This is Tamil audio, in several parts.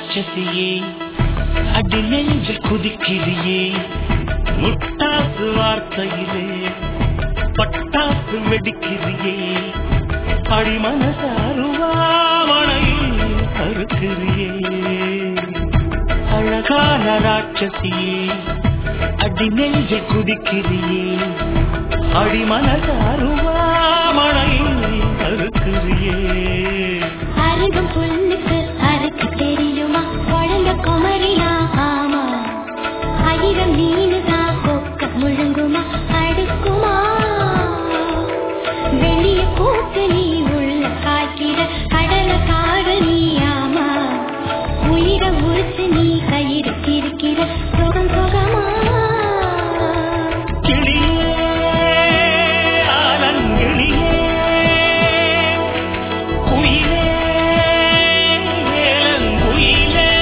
ராட்சசியே அடி நெஞ்சில் குதிக்கிறியே முட்டாசு வார்த்தையிலே பட்டாசு வெடிக்கிறியே அடி மனசாருவாமனையில் அறுக்கிறியே அழகான ராட்சசியே அடி நெஞ்சில் குதிக்கிறியே அடி மனசாருவாமனையில் அறுக்கிறியே அருகும் புல்லுக்கு அறுக்க தெரியுமா குழந்த குமரியா ஆமா ஆயிரம் மீனுதா கொக்க முழுங்குமா அடுக்குமா வெளிய கூத்து நீ உள்ள காய்க்கிற கடல காடு நீ ஆமா உயிர உழுத்து நீ கயிறு இருக்கிற சுகம் சுகமா கிளியே ஆலங்கிளியே குயிலே ஏலங்குயிலே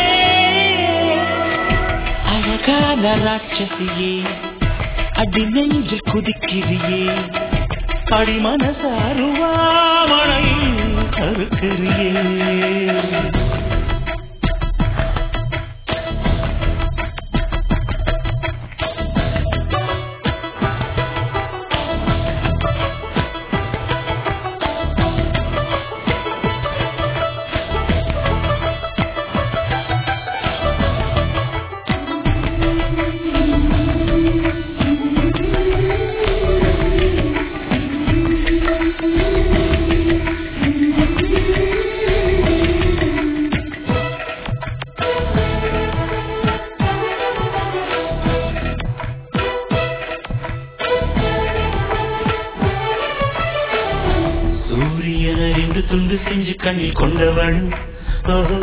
அழகான ராட்சசியே அடி நெஞ்சில் குதிக்கிறியே அடி மனசாருவாமனை கருக்கிறியே சூரியனை ரெண்டு துண்டு செஞ்சு கண்ணில் கொண்டவள் ஓஹோ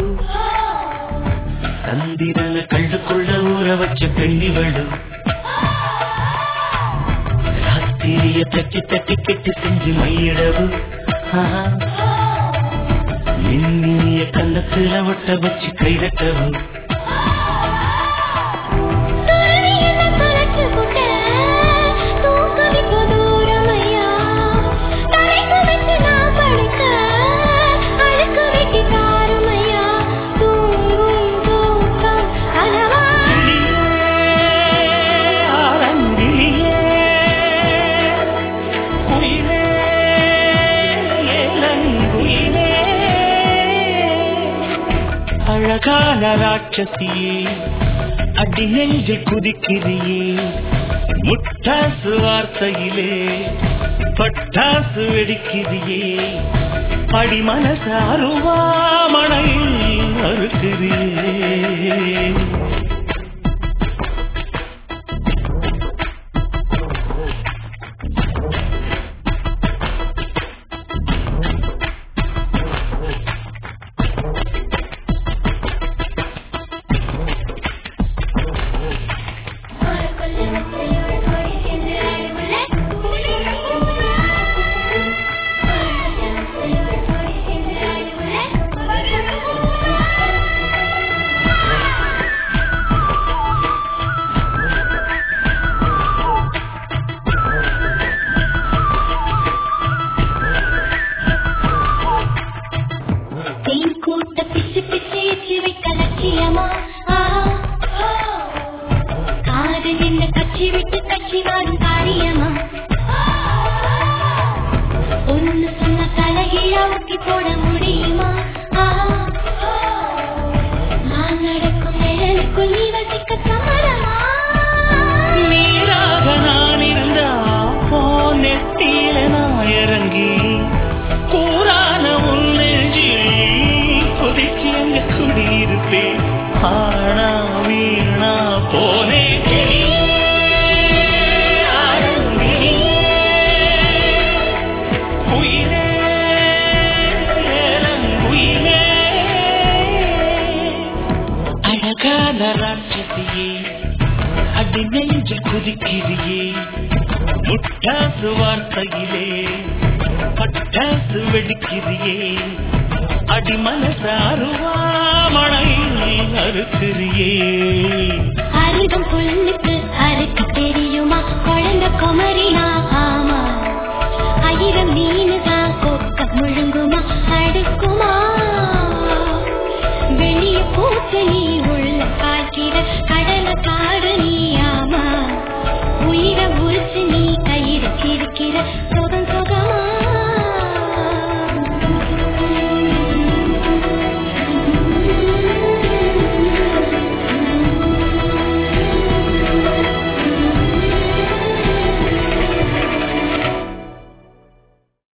சந்திரனை கண்டுக்குள்ள ஊற வச்ச பெண்ணிவள் ராத்திரிய தட்டி தட்டி கெட்டி செஞ்சு மையிடவு ஆஹா. மின்னிய கண்ணத்துல ஒட்ட வச்சு கைதட்டவு துறவி என்ன தொலைச்சு புட்ட, தூக்கமிக்கு தூரமையா. தலைக்கு வச்சு நான் படுக்க, அழுக்கு வெட்டி தாருமையா. தூங்கும் தூக்கம் கனவா? ஆரங்கிலியே குயிலே ஏலங்குயிலே அழகான ராட்சசியே அடி நெஞ்சில் குதிக்கிறியே முட்டாசு வார்த்தையிலே பட்டாசு வெடிக்கிறியே அடி மனசாருவாமனையில் அறுக்கிறியே தேன் கூட்ட பிச்சு பிச்சு எச்சு வைக்க லட்சியமா ஆஹா. காதல் என்ன கட்சி விட்டு கட்சி வாரும் காரியமா ஒன்னு சொன்ன தலைகீழா ஊக்கி போட முடியுமா ஆஹா. நான் நடக்கும் நிழலுக்குள் நீ வசிக்க சம்மதமா நீராக நான் இருந்தா போன் நெத்தியில நான் இறங்கி கூறான உன் நெஞ்சில் கொதிச்சு அங்க குடியிருப்பேன் ஆனா வீணா போனே குயிலே ஏலங்குயிலே அழகான ராட்சசியே அடி நெஞ்சில் குதிக்கிறியே முட்டாசு வார்த்தையிலே பட்டாசு வெடிக்கிறியே அடி மனசாருவா மழையில் அறுக்கிறியே